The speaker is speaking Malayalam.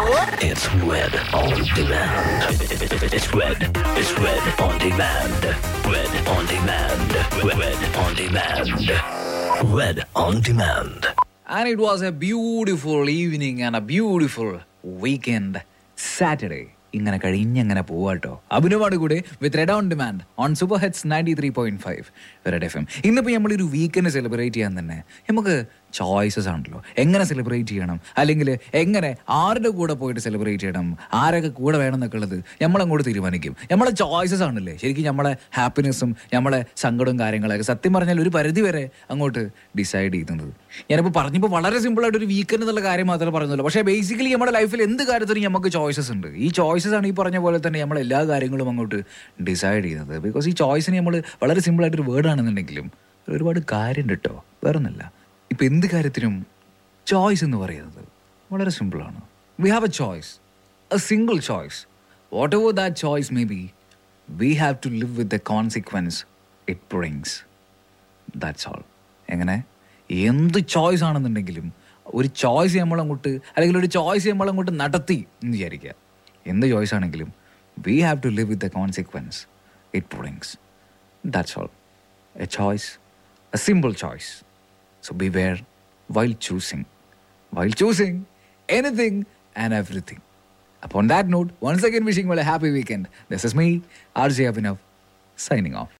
It's Red on Demand. It's Red. It's Red on Demand. Red on Demand. Red on Demand. Red on Demand. And it was a beautiful evening and a beautiful weekend. Saturday. ഇങ്ങനെ കഴിഞ്ഞങ്ങനെ പോവാട്ടോ അഭിനവാണ് കൂടെ with red on demand on super hits ninety three point five red F M ഇന്നിപ്പോൾ നമ്മളൊരു വീക്കെൻഡ് സെലിബ്രേറ്റ് ചെയ്യാൻ തന്നെ നമുക്ക് ചോയ്സസ് ആണല്ലോ എങ്ങനെ സെലിബ്രേറ്റ് ചെയ്യണം അല്ലെങ്കിൽ എങ്ങനെ ആരുടെ കൂടെ പോയിട്ട് സെലിബ്രേറ്റ് ചെയ്യണം ആരൊക്കെ കൂടെ വേണം എന്നൊക്കെ ഉള്ളത് നമ്മളങ്ങോട്ട് തീരുമാനിക്കും നമ്മളെ ചോയ്സസ് ആണല്ലേ ശരിക്കും നമ്മളെ ഹാപ്പിനെസ്സും നമ്മളെ സങ്കടവും കാര്യങ്ങളൊക്കെ സത്യം പറഞ്ഞാൽ ഒരു പരിധി വരെ അങ്ങോട്ട് ഡിസൈഡ് ചെയ്യുന്നത് ഞാനിപ്പോൾ പറഞ്ഞപ്പോൾ വളരെ സിമ്പിളായിട്ട് ഒരു വീക്കെൻഡ് എന്നുള്ള കാര്യം മാത്രമേ പറഞ്ഞുള്ളൂ പക്ഷേ ബേസിക്കലി നമ്മുടെ ലൈഫിൽ എന്ത് കാര്യത്തിനും നമുക്ക് ചോയ്സസ് ഉണ്ട് ഈ ചോയ്സസ് ആണ് ഈ പറഞ്ഞ പോലെ തന്നെ നമ്മൾ എല്ലാ കാര്യങ്ങളും അങ്ങോട്ട് ഡിസൈഡ് ചെയ്യുന്നത് ബിക്കോസ് ഈ ചോയ്സിന് നമ്മൾ വളരെ സിമ്പിളായിട്ടൊരു വേർഡാണെന്നുണ്ടെങ്കിലും ഒരുപാട് കാര്യമുണ്ട് കേട്ടോ വേറൊന്നല്ല ഇപ്പം എന്ത് കാര്യത്തിനും ചോയ്സ് എന്ന് പറയുന്നത് വളരെ സിമ്പിളാണ് we have a choice a single choice whatever that choice may be we have to live with the consequence it brings that's all എങ്ങനെ എന്ത് ചോയ്സ് ആണെന്നുണ്ടെങ്കിലും ഒരു ചോയ്സ് നമ്മളങ്ങോട്ട് അല്ലെങ്കിൽ ഒരു ചോയ്സ് നമ്മളങ്ങോട്ട് നടത്തി എന്ന് വിചാരിക്കുക എന്ത് ചോയ്സ് ആണെങ്കിലും we have to live with the consequence it brings that's all a choice a simple choice so be aware while choosing while choosing anything and everything Upon that note, once again wishing you all a happy weekend. This is me, RJ Abhinav, signing off.